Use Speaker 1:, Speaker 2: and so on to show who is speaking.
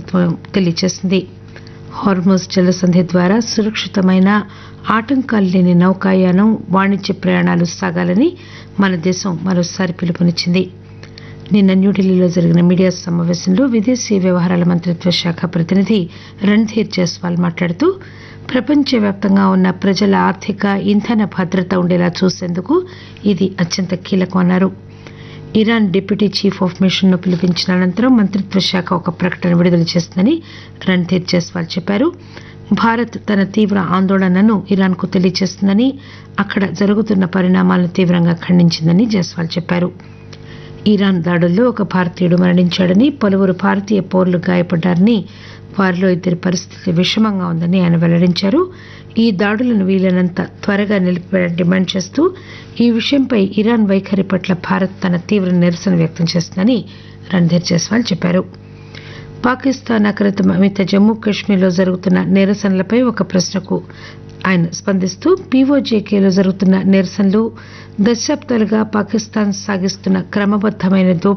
Speaker 1: మంత్రిత్వం తెలియజేసింది హార్మోజ్ జలసంధి ద్వారా సురక్షితమైన ఆటంకాలు లేని నౌకాయానం వాణిజ్య ప్రయాణాలు సాగాలని మన దేశం మరోసారి పిలుపునిచ్చింది నిన్న న్యూఢిల్లీలో జరిగిన మీడియా సమావేశంలో విదేశీ వ్యవహారాల మంత్రిత్వ శాఖ ప్రతినిధి రణ్ధీర్ జైస్వాల్ మాట్లాడుతూ ప్రపంచవ్యాప్తంగా ఉన్న ప్రజల ఆర్థిక ఇంధన భద్రత ఉండేలా చూసేందుకు ఇది అత్యంత కీలకం అన్నారు Iran deputy chief of mission ను పిలిపించిన అనంతరం మంత్రిత్వ శాఖ ఒక ప్రకటన విడుదల చేసిందని రణ్ధీర్ జైస్వాల్ చెప్పారు భారత్ తన తీవ్ర ఆందోళనను ఇరాన్కు తెలియజేస్తుందని అక్కడ జరుగుతున్న పరిణామాలను తీవ్రంగా ఖండించిందని జైస్వాల్ చెప్పారు ఇరాన్ దాడుల్లో ఒక భారతీయుడు మరణించాడని పలువురు భారతీయ పౌరులు గాయపడ్డారని వారిలో ఇద్దరి పరిస్థితి విషమంగా ఉందని ఆయన వెల్లడించారు ఈ దాడులను వీలైనంత త్వరగా నిలిపివేయాలని డిమాండ్ చేస్తూ ఈ విషయంపై ఇరాన్ వైఖరి పట్ల భారత్ తన తీవ్ర నిరసన వ్యక్తం చేస్తుందని రణ్ధీర్ జైస్వాల్ చెప్పారు పాకిస్తాన్ ఆక్రమిత జమ్మూ కాశ్మీర్లో జరుగుతున్న నిరసనలపై ఒక ప్రశ్నకు ఆయన స్పందిస్తూ పీఓజేకేలో జరుగుతున్న నిరసనలు దశాబ్దాలుగా పాకిస్తాన్ సాగిస్తున్న క్రమబద్దమైన దోపిడీ